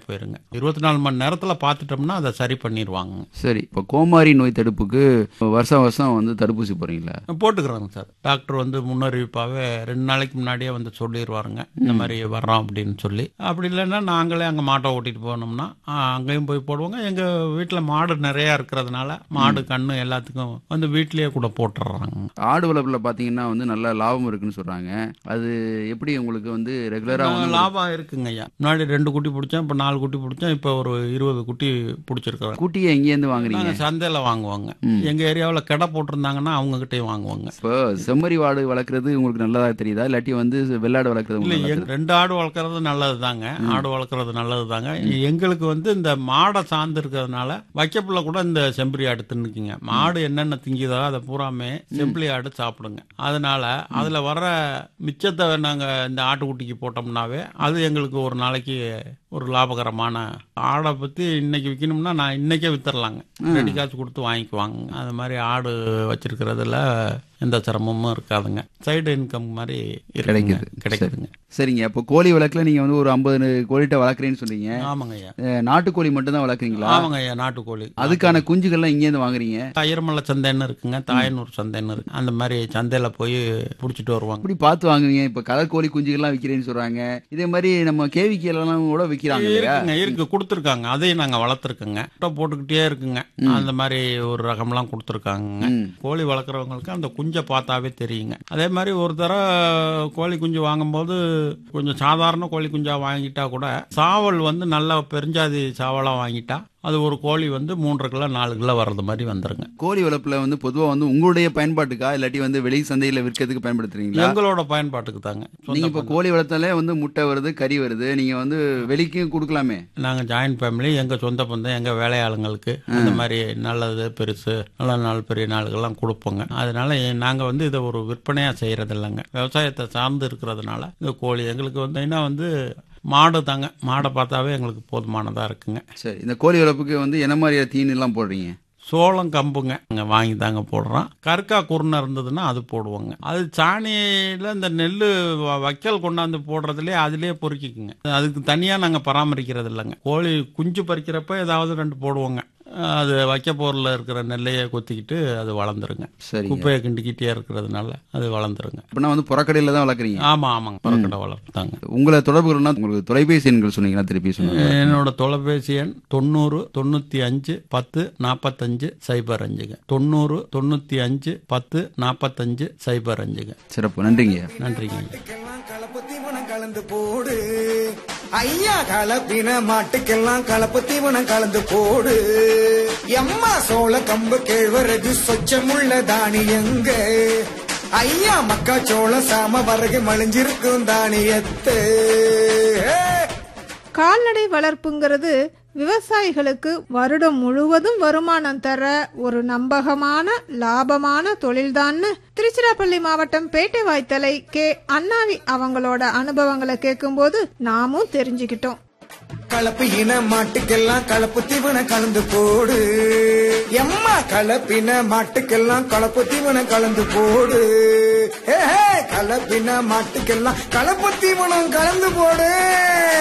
போயிருங்க இருபத்தி நாலு மணி நேரத்துல பார்த்துட்டோம்னா அதை சரி பண்ணிடுவாங்க சரி இப்போ கோமாரி நோய் தடுப்புக்கு வருஷம் வருஷம் வந்து தடுப்பூசி போறீங்களா போட்டுக்கிறாங்க சார் டாக்டர் வந்து முன்னறிவிப்பாகவே ரெண்டு நாளைக்கு முன்னாடியே வந்து சொல்லிடுவாருங்க இந்த மாதிரி வர்றோம் அப்படின்னு சொல்லி அப்படி இல்லைன்னா நாங்களே அங்கே மாட்டை ஓட்டிட்டு போனோம்னா ஆ, அங்கேயும் போய் போடுவோங்க எங்கள் வீட்டில் மாடு நிறையா இருக்கிறதுனால மாடு கண்ணு எல்லாத்துக்கும் வந்து வீட்லேயே கூட போட்டுடுறாங்க ஆடு வளர்ப்புல பாத்தீங்கன்னா வந்து நல்ல லாபம் இருக்குன்னு சொல்றாங்க அது எப்படி உங்களுக்கு வந்து ரெகுலரா வந்து லாபம் இருக்குங்க ஐயா முன்னாடி ரெண்டு குட்டி பிடிச்சோம் இப்போ நாலு குட்டி பிடிச்சோம் இப்போ ஒரு இருபது குட்டி பிடிச்சிருக்கிறோம் குட்டியை எங்கேருந்து வாங்குறீங்க நாங்கள் சந்தையில் வாங்குவாங்க எங்கள் ஏரியாவில் கடை போட்டிருந்தாங்கன்னா அவங்ககிட்டயும் வாங்குவாங்க இப்போ செம்மறி வாடு வளர்க்குறது உங்களுக்கு நல்லதா தெரியுதா இல்லாட்டி வந்து வெள்ளாடு வளர்க்குறது இல்லை உங்களுக்கு எங்க ரெண்டு ஆடு வளர்க்குறது நல்லது தாங்க ஆடு வளர்க்குறது நல்லது தாங்க எங்களுக்கு வந்து இந்த மாடை சார்ந்து இருக்கிறதுனால வைக்கப்புல கூட இந்த செம்பரி ஆடு தின்னுக்குங்க மாடு என்னென்ன திங்குதோ அதை பூராமே செம்பளி ஆடு சாப்பிடுங்க அதனால அதில் வர்ற மிச்சத்தை நாங்கள் இந்த ஆட்டுக்குட்டிக்கு போட்டோம்னாவே அது எங்களுக்கு ஒரு நாளைக்கு ஒரு லாபகரமான ஆடை பற்றி இன்னைக்கு விற்கணும்னா நான் இன்னைக்கே வித்துறலாங்க ரெடி காசு கொடுத்து வாங்கிக்குவாங்க அது மாதிரி ஆடு வச்சிருக்கிறதுல எந்த சிரமமும் இருக்காதுங்க சைடு இன்கம் மாதிரி இருக்குங்க. கிடைக்குது. கிடைக்குதுங்க சரிங்க அப்போ கோழி வளர்க்கல நீங்க வந்து ஒரு ஐம்பது கோழிட்ட வளர்க்குறேன்னு சொன்னீங்க ஆமாங்க ஐயா அஹ், நாட்டுக்கோழி மட்டும் தான் வளர்க்குறீங்களா ஆமாங்க ஐயா நாட்டுக்கோழி அதுக்கான குஞ்சுகள்லாம் இங்கேருந்து வாங்குறீங்க தயிர்மலை சந்தைன்னு இருக்குங்க தாயனூர் சந்தைன்னு இருக்கு அந்த மாதிரி சந்தையில போய் பிடிச்சிட்டு வருவாங்க எப்படி பார்த்து வாங்குவீங்க இப்ப கலர் கோழி குஞ்சுகள்லாம் விற்கிறேன்னு சொல்றாங்க இதே மாதிரி நம்ம கேவிக்கு எல்லாம் கூட விற்கிறாங்க இல்லையா இருக்குங்க இருக்கு கொடுத்துருக்காங்க அதையும் நாங்க வளர்த்துருக்கோங்க முட்டை போட்டுக்கிட்டே இருக்குங்க அந்த மாதிரி ஒரு ரகம்லாம் கொடுத்துருக்காங்க ம். கோழி வளர்க்குறவங்களுக்கு அந்த குஞ்சை பார்த்தாவே தெரியுங்க அதே மாதிரி ஒரு தடவை கோழி குஞ்சு வாங்கும்போது கொஞ்சம் சாதாரண கோழி குஞ்சா வாங்கிட்டா கூட சாவல் வந்து நல்லா பெருஞ்சாதி சாவலா வாங்கிட்டா அது ஒரு கோழி வந்து மூன்றரை கிலோ நாலு கிலோ வர்றது மாதிரி வந்துருங்க கோழி வளர்ப்புல வந்து பொதுவா வந்து உங்களுடைய பயன்பாட்டுக்கா இல்லாட்டி வந்து வெளி சந்தையில விற்கிறதுக்கு பயன்படுத்துறீங்களா எங்களோட பயன்பாட்டுக்கு தாங்க நீங்க இப்ப கோழி வளர்த்தாலே வந்து முட்டை வருது கறி வருது நீங்க வந்து வெளிக்கும் கொடுக்கலாமே நாங்கள் ஜாயின்ட் ஃபேமிலி எங்கள் சொந்த பந்தம் எங்கள் வேலையாளுங்களுக்கு அந்த மாதிரி நல்லது பெருசு நல்ல நாள் பெரிய நாளுக்கெல்லாம் கொடுப்போங்க அதனால நாங்கள் வந்து இதை ஒரு விற்பனையாக செய்கிறது இல்லைங்க விவசாயத்தை சார்ந்து இருக்கிறதுனால இந்த கோழி எங்களுக்கு வந்தீங்கன்னா வந்து மாடு தாங்க மாடை பார்த்தாவே எங்களுக்கு போதுமானதாக இருக்குங்க சரி இந்த கோழி வளர்ப்புக்கு வந்து என்ன மாதிரியான தீனி எல்லாம் போடுறீங்க சோளம் கம்புங்க இங்கே வாங்கி தாங்க போடுறோம் கற்கா குருணை இருந்ததுன்னா அது போடுவோங்க அது சாணியில் இந்த நெல் வைக்கல் கொண்டாந்து போடுறதுலேயே அதுலேயே பொறுக்கிக்குங்க அதுக்கு தனியாக நாங்கள் பராமரிக்கிறது இல்லைங்க கோழி குஞ்சு பறிக்கிறப்ப ஏதாவது ரெண்டு போடுவோங்க அது வைக்க பொருளில் இருக்கிற நெல்லையே கொத்திக்கிட்டு அது வளர்ந்துருங்க சரிங்க குப்பையை கிண்டிக்கிட்டே இருக்கிறதுனால அது வளர்ந்துருங்க அப்படின்னா வந்து புறக்கடையில தான் வளர்க்குறீங்க ஆமாம் ஆமாங்க பறக்கடை வளர்ப்பு தாங்க உங்களை தொடர்பு கொள்ளணும்னா உங்களுக்கு தொலைபேசி எண்கள் சொன்னீங்கன்னா திருப்பி சொல்லுங்க என்னோட தொலைபேசி எண் தொண்ணூறு தொண்ணூற்றி அஞ்சு பத்து நாற்பத்தஞ்சு சைபர் அஞ்சுங்க தொண்ணூறு தொண்ணூற்றி அஞ்சு பத்து நாற்பத்தஞ்சு சைபர் அஞ்சுங்க சிறப்பு நன்றிங்க நன்றிங்க மாட்டுக்கெல்லாம் கலப்பு தீவனம் கலந்து போடு ஐயா கலப்பின மாட்டுக்கெல்லாம் கலப்பு தீவனம் கலந்து போடு எம்மா சோள கம்பு கேழ்வரகு சொச்சமுள்ள தானியங்க ஐயா மக்காச்சோளம் சாம வரகு மழிஞ்சிருக்கும் தானியத்து கால்நடை வளர்ப்புங்கிறது விவசாயிகளுக்கு வருடம் முழுவதும் வருமானம் தர ஒரு நம்பகமான லாபமான தொழில்தான்னு திருச்சிராப்பள்ளி மாவட்டம் பேட்டை வாய்த்தலை கே அண்ணாவி அவங்களோட அனுபவங்களை கேட்கும்போது நாமும் தெரிஞ்சுக்கிட்டோம் கலப்பு இன மாட்டுக்கெல்லாம் கலப்பு தீவனம் கலந்து போடு எம்மா கலப்பின மாட்டுக்கெல்லாம் கலப்பு தீவனம் கலந்து போடு ஏ, கலப்பின மாட்டுக்கெல்லாம் கலப்பு தீவனம் கலந்து போடு